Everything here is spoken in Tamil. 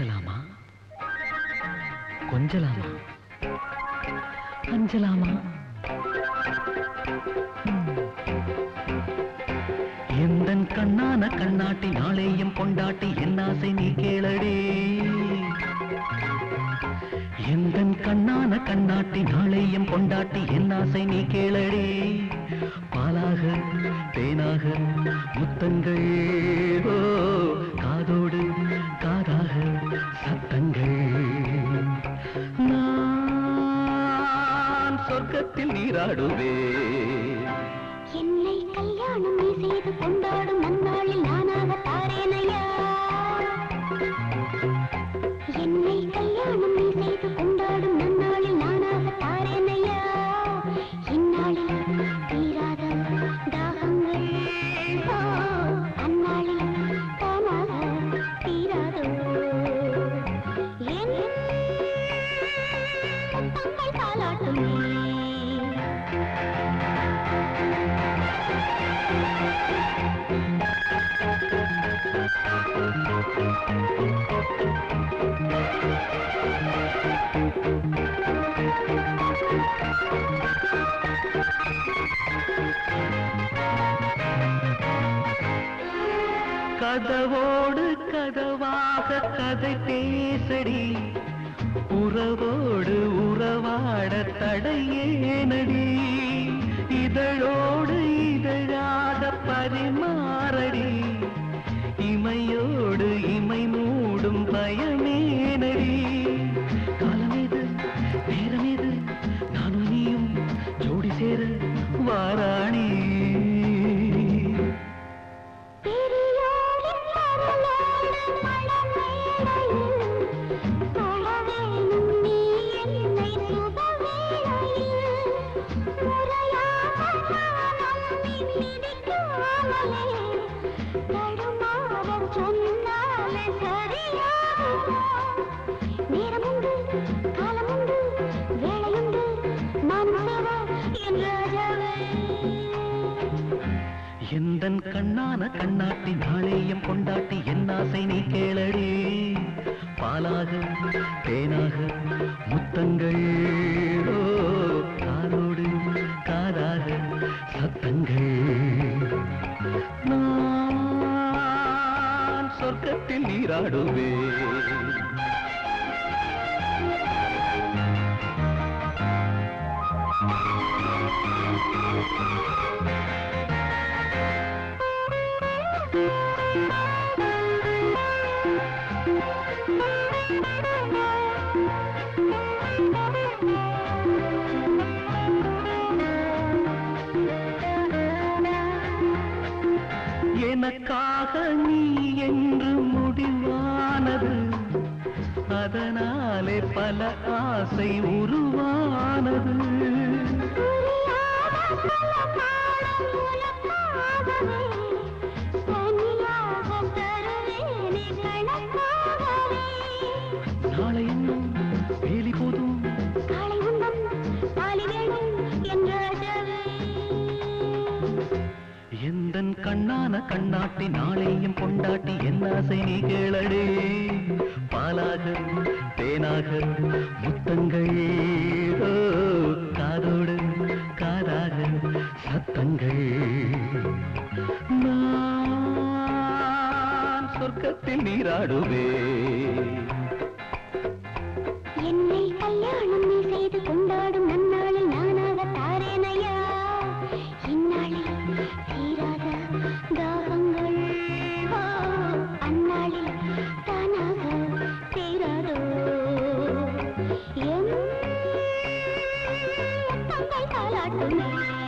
பேசலாமா கொஞ்சலாமா அஞ்சலாமா எந்தன் கண்ணான கண்ணாட்டி நாளையும் கொண்டாட்டி என் ஆசை நீ கேளடி எந்தன் கண்ணான கண்ணாட்டி நாளையும் கொண்டாட்டி என் ஆசை நீ கேளடி பாலாக தேனாக முத்தங்கள் ஓ காதோடு காதாக சத்தங்கள் நான் சொர்க்கத்தில் நீராடுவேன் என்னை கல்யாணம் நீ செய்து கொண்டாடும் நன்னாளில் நானாக தாரேனையா என்னை கல்யாணம் நீ செய்து கொண்டாடும் நன்னாளில் நானாக தாரேனையா இந்நாளில் தீராத தாகங்கள் ஓ, அந்நாளில் தானாக தீராதோ என் முத்தங்கள் தாலாட்டுமே கதவோடு கதவாக கதை பேசடி உறவோடு உறவாட தடையேனடி இதழோடு இதழாக பரிமாறடி இமையோடு இமை மூடும் பயமேனடி காலமேது நேரமேது நானும் நீயும் ஜோடி சேர வாராணி பெரியோரின் மரலோடு மணமேடையில் தொழவேணும் நீ என்னை சுபவேளையில் முறையாக நானும் மிதிக்காமலே தடுமாறச் சொன்னாலே சரியாகுமா நேரமுண்டு காலமுண்டு வேலையுண்டு நான் சேர என் ராஜாவே எந்தன் கண்ணான கண்ணாட்டி நாளையும் கொண்டாட்டி என் ஆசை நீ கேளடி பாலாக தேனாக முத்தங்கள் ஓ, காதோடு காதாக சத்தங்கள் நான் சொர்க்கத்தில் நீராடுவேன் எனக்காக நீ என்று முடிவானது அதனாலே பல ஆசை உருவானது நாளை இன்னும் வேலி போதும் எந்தன் கண்ணான கண்ணாட்டி நாளையும் கொண்டாட்டி என் ஆசை நீ கேளடே பாலாக தேனாக முத்தங்கள் ஓ, காதோடு காதாக சத்தங்கள் நான் சொர்க்கத்தில் நீராடுவேன் என்னை கல்யாணம் நீ செய்து கொண்டாடும் நன்னாளில் நானாக தாரேனையா இந்நாளில் தீராத தாகங்கள் ஓ, அந்நாளில் தானாக தீராதோ என் முத்தங்கள் தாலாட்டுமே